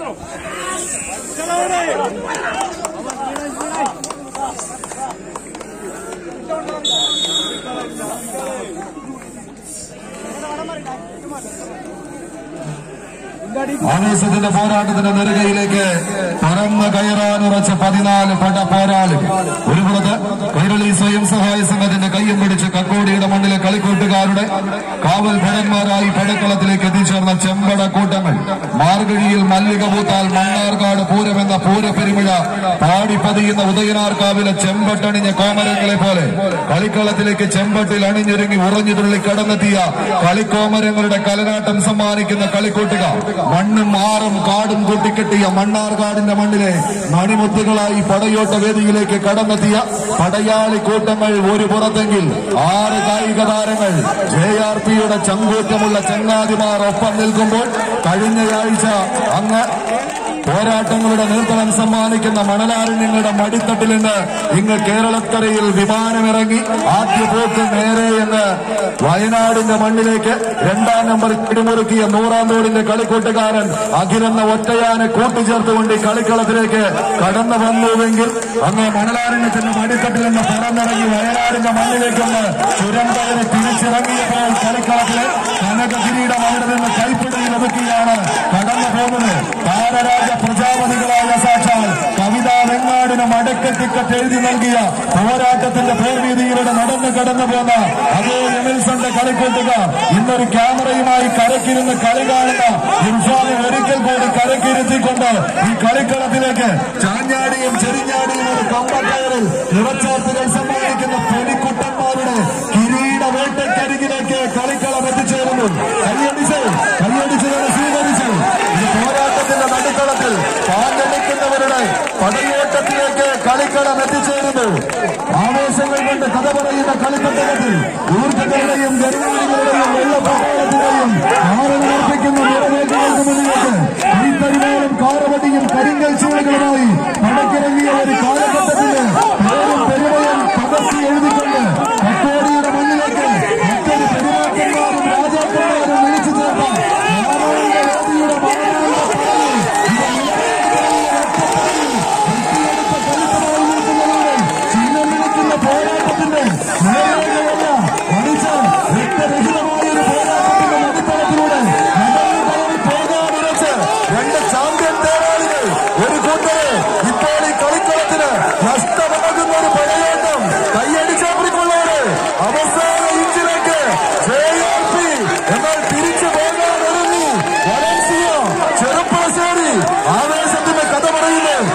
ആവേശത്തിന്റെ പോരാട്ടത്തിന്റെ നെറുകയിലേക്ക് പറന്ന് കയറാനുറച്ച പതിനാല് പട പോരാളി ഒരു പുറത്ത് കൈരളി സ്വയം സഹായ സംഘത്തിന്റെ കയ്യും പിടിച്ച് കക്കോടിയുടെ മണ്ണിലെ കളിക്കൂട്ടുകാരുടെ കാവൽ ഭടന്മാരായി പടക്കളത്തിലേക്ക് എത്തിച്ചേർന്ന ചെമ്പട കൂട്ടങ്ങൾ മാർഗഴിയിൽ മല്ലിക പൂത്താൽ മണ്ണാർക്കാട് പൂരമെന്ന പൂരപ്പെരുമിഴ പാടിപ്പതിയുന്ന ഉദയനാർക്കാവിലെ ചെമ്പട്ടണിഞ്ഞ കോമരങ്ങളെ പോലെ കളിക്കളത്തിലേക്ക് ചെമ്പട്ടിൽ അണിഞ്ഞൊരുങ്ങി ഉറഞ്ഞു തുള്ളി കടന്നെത്തിയ കളിക്കോമരങ്ങളുടെ കലനാട്ടം സമ്മാനിക്കുന്ന കളിക്കൂട്ടുകാർ മണ്ണും മാറും കാടും കൂട്ടിക്കെട്ടിയ മണ്ണാർക്കാടിന്റെ മണ്ണിലെ മണിമുത്തുകളായി പടയോട്ട വേദിയിലേക്ക് കടന്നെത്തിയ പടയാളി കൂട്ടങ്ങൾ ഒരു പുറത്തെങ്കിൽ ആറ് കായിക താരങ്ങൾ ജെ ആർ പിയുടെ ചങ്കൂറ്റമുള്ള ചങ്ങാതിമാർ ഒപ്പം നിൽക്കുമ്പോൾ കഴിഞ്ഞയാഴ്ച അങ്ങ് പോരാട്ടങ്ങളുടെ നേതൃത്വം സമ്മാനിക്കുന്ന മണലാരണ്യങ്ങളുടെ മടിത്തട്ടിൽ നിന്ന് ഇങ്ങ് കേരളക്കരയിൽ വിമാനമിറങ്ങി ആദ്യ പോക്ക് നേരെ എന്ന് വയനാടിന്റെ മണ്ണിലേക്ക് രണ്ടാം നമ്പർ പിടിമുറുക്കിയ നൂറാം തോടിന്റെ കളിക്കൂട്ടുകാരൻ അഖിലെന്ന ഒറ്റയാനെ കൂട്ടിച്ചേർത്തുകൊണ്ട് ഈ കളിക്കളത്തിലേക്ക് കടന്നു വന്നുവെങ്കിൽ അങ്ങ് മണലാരണ്യത്തിന്റെ മടിത്തട്ടിൽ നിന്ന് പറന്നിറങ്ങി വയനാടിന്റെ മണ്ണിലേക്കൊന്ന് ചുരന്തകരെ തിരിച്ചിറങ്ങിയപ്പോൾ കളിക്കളത്തിലെ കനകഗിരിയുടെ അവിടെ നിന്ന് കൈപ്പിടിയിൽ ഒതുക്കിയാണ് കടന്നു പോകുന്നത് താരരാജ പ്രജാപതികളായ സാക്ഷാൽ കവിതാ വെങ്ങാടിന് മടക്ക ടിക്കറ്റ് എഴുതി നൽകിയ പോരാട്ടത്തിന്റെ പേർവീതിയിലൂടെ നടന്നു കടന്നു പോന്ന അതേ എമിൽസന്റെ കളിക്കൂട്ടുകാർ ഇന്നൊരു ക്യാമറയുമായി കരക്കിരുന്ന് കളി കാണുന്ന ഇർഫാനെ ഒരിക്കൽ കൂടി കരക്കിരുത്തിക്കൊണ്ട് ഈ കളിക്കളത്തിലേക്ക് ചാഞ്ഞാടിയും ചെരിഞ്ഞാടിയും ഒരു കമ്പക്കയറിൽ നിറച്ചാർത്തുകൾ സമ്മാനിക്കുന്ന പെരിക്കുട്ടന്മാരുടെ കിരീട വേട്ടക്കരികിലേക്ക് കളിക്കളം എത്തിച്ചേരുന്നു കൈയടിച്ച് കൈയടിച്ചതിനെ സ്വീകരിച്ചു ഈ പോരാട്ടത്തിന്റെ നടുക്കളത്തിൽ പാഞ്ഞടിക്കുന്നവരുടെ പടയോട്ടത്തിലേക്ക് കളിക്കളം എത്തിച്ചേരുന്നു ആവേശങ്ങൾ കൊണ്ട് കഥ പറയുന്ന കളിക്കട്ടകത്തിൽ ഊർജ്ജങ്ങളുടെയും ഗർവാണികളുടെയും വെള്ളപ്രഭാവത്തിന്റെയും കാരണമർപ്പിക്കുന്ന നിറവേറ്റുകൾക്ക് മുന്നിലേക്ക് കൈത്തരിമാലും കാറവടിയും കരിങ്കൽ ചൂടുകളുമായി പടക്കിറങ്ങിയ ഒരു കാലഘട്ടത്തില് പേരും പെരുമയും പകർത്തി എഴുതിക്കൊണ്ട് കക്കോടിയുടെ മണ്ണിലേക്ക് മറ്റൊരു പെരുമാക്കന്മാരും രാജാക്കന്മാരും വിളിച്ചു ചേർത്ത രാമായണ വേദിയുടെ മഹാനായ ചിഹ്നം വിളിക്കുന്ന പോരാട്ടത്തിന്റെ നേരെയല്ല മറിച്ച് രക്തരഹിതമായ ഒരു പോരാട്ടത്തിന്റെ നടുത്തളത്തിലൂടെ നടന്നു കയറി പോകാനുറച്ച് രണ്ട് ചാമ്പ്യൻ തേരാളികൾ ഒരു കൂട്ടര് ഇപ്പോൾ ഈ കളിക്കളത്തിന് നഷ്ടമാകുന്ന ഒരു പടയോട്ടം കൈയടിച്ചേപ്പിക്കൊള്ളവര് അവസാന ഇഞ്ചിലേക്ക് JRP എന്നാൽ തിരിച്ചു പോകാൻ ഒരുങ്ങി വലൻസിയ ചെറുപ്പളശ്ശേരി ആവേശത്തിന്റെ കഥ പറയുന്നു